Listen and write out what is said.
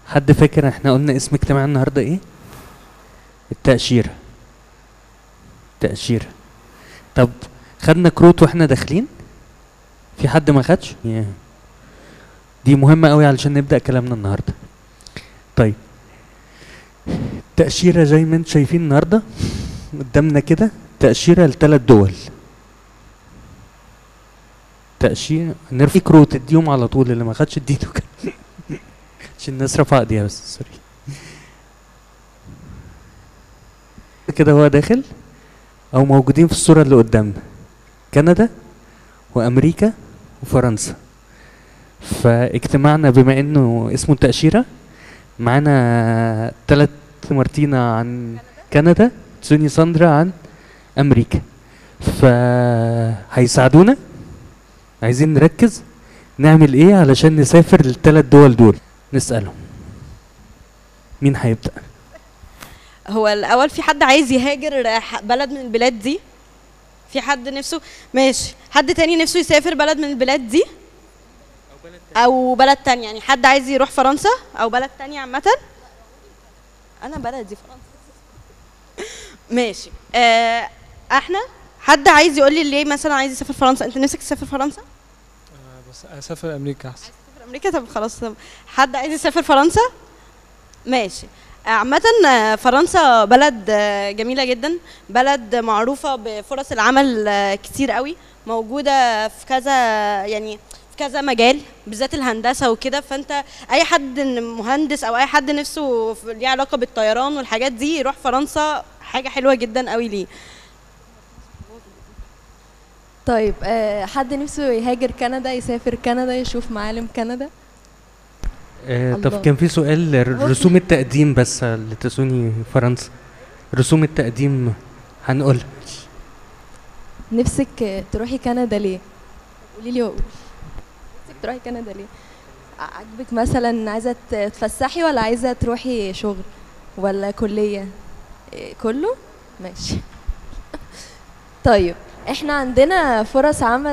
حد فاكر احنا قلنا اسم اجتماع النهارده ايه التأشيرة تأشيرة طب خدنا كروت واحنا داخلين في حد ما خدش ياه. دي مهمة قوي علشان نبدأ كلامنا النهارده طيب تأشيرة زي ما انتم شايفين النهارده قدامنا كده تأشيرة لثلاث دول تأشيرة نرفي كروت اديهم على طول اللي ما خدش اديله كده عشان الناس رفع ايديها بس سوري كده هو داخل او موجودين في الصورة اللي قدامنا كندا وامريكا وفرنسا فاجتماعنا بما انه اسمه التأشيرة معانا تلات مارتينا عن كندا تسوني ساندرا عن امريكا فهيساعدونا عايزين نركز نعمل ايه علشان نسافر للثلاث دول دول نسألهم مين هيبدأ هو الاول في حد عايز يهاجر ح- بلد من البلاد دي في حد نفسه ماشي حد تاني نفسه يسافر بلد من البلاد دي او بلد تاني يعني حد عايز يروح فرنسا او بلد تانية عامة انا بلدي فرنسا ماشي آه احنا حد عايز يقول لي ليه مثلا عايز يسافر فرنسا انت نفسك تسافر فرنسا آه، بس اسافر امريكا احسن تسافر امريكا طب خلاص طب حد عايز يسافر فرنسا ماشي عامة آه، فرنسا بلد آه، جميلة جدا بلد معروفة بفرص العمل آه، كتير قوي موجودة في كذا يعني في كذا مجال بالذات الهندسة وكده فانت اي حد مهندس او اي حد نفسه في- ليه علاقة بالطيران والحاجات دي يروح فرنسا حاجة حلوة جدا قوي ليه طيب آه، حد نفسه يهاجر كندا يسافر كندا يشوف معالم كندا آه الله. طب كان في سؤال ر- رسوم التقديم بس لتسوني فرنسا رسوم التقديم هنقولها نفسك آه، تروحي كندا ليه قولي لي واقول نفسك تروحي كندا ليه ع- عاجبك مثلا عايزه ت- تتفسحي ولا عايزه تروحي شغل ولا كليه إيه، كله ماشي طيب احنا عندنا فرص عمل